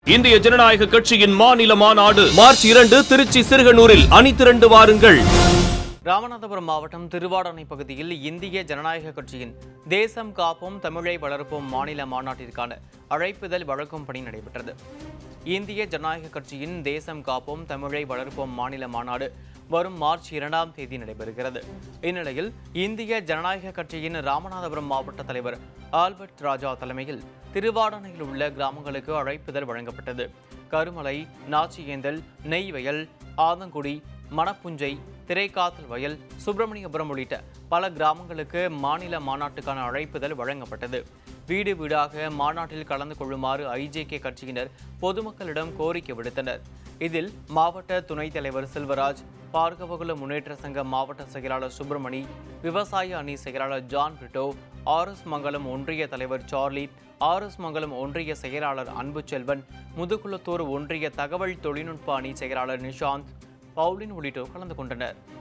இந்திய ஜனநாயக கட்சியின் மாநில மாநாடு மார்ச் இரண்டு திருச்சி சிறுகனூரில் அணி திரண்டு வாருங்கள் ராமநாதபுரம் மாவட்டம் திருவாடானை பகுதியில் இந்திய ஜனநாயக கட்சியின் தேசம் காப்போம் தமிழை வளர்ப்போம் மாநில மாநாட்டிற்கான அழைப்புதல் வழங்கும் பணி நடைபெற்றது இந்திய ஜனநாயக கட்சியின் தேசம் காப்போம் தமிழை வளர்ப்போம் மாநில மாநாடு வரும் மார்ச் இரண்டாம் தேதி நடைபெறுகிறது இந்நிலையில் இந்திய ஜனநாயக கட்சியின் ராமநாதபுரம் மாவட்ட தலைவர் ஆல்பர்ட் ராஜா தலைமையில் திருவாடானையில் உள்ள கிராமங்களுக்கு அழைப்புதல் வழங்கப்பட்டது கருமலை நாச்சியேந்தல் நெய்வயல் ஆதங்குடி மணப்புஞ்சை திரைக்காத்தல் வயல் சுப்பிரமணியபுரம் உள்ளிட்ட பல கிராமங்களுக்கு மாநில மாநாட்டுக்கான அழைப்புதல் வழங்கப்பட்டது வீடு வீடாக மாநாட்டில் கலந்து கொள்ளுமாறு ஐஜேகே கட்சியினர் பொதுமக்களிடம் கோரிக்கை விடுத்தனர் இதில் மாவட்ட துணைத் தலைவர் செல்வராஜ் பார்கவகுல முன்னேற்ற சங்க மாவட்ட செயலாளர் சுப்பிரமணி விவசாய அணி செயலாளர் ஜான் பிரிட்டோ ஆர்எஸ் மங்கலம் ஒன்றிய தலைவர் சார்லி ஆர்எஸ் மங்கலம் ஒன்றிய செயலாளர் அன்புச்செல்வன் முதுகுளத்தூர் ஒன்றிய தகவல் தொழில்நுட்ப அணி செயலாளர் நிஷாந்த் பவுலின் உள்ளிட்டோர் கலந்து கொண்டனர்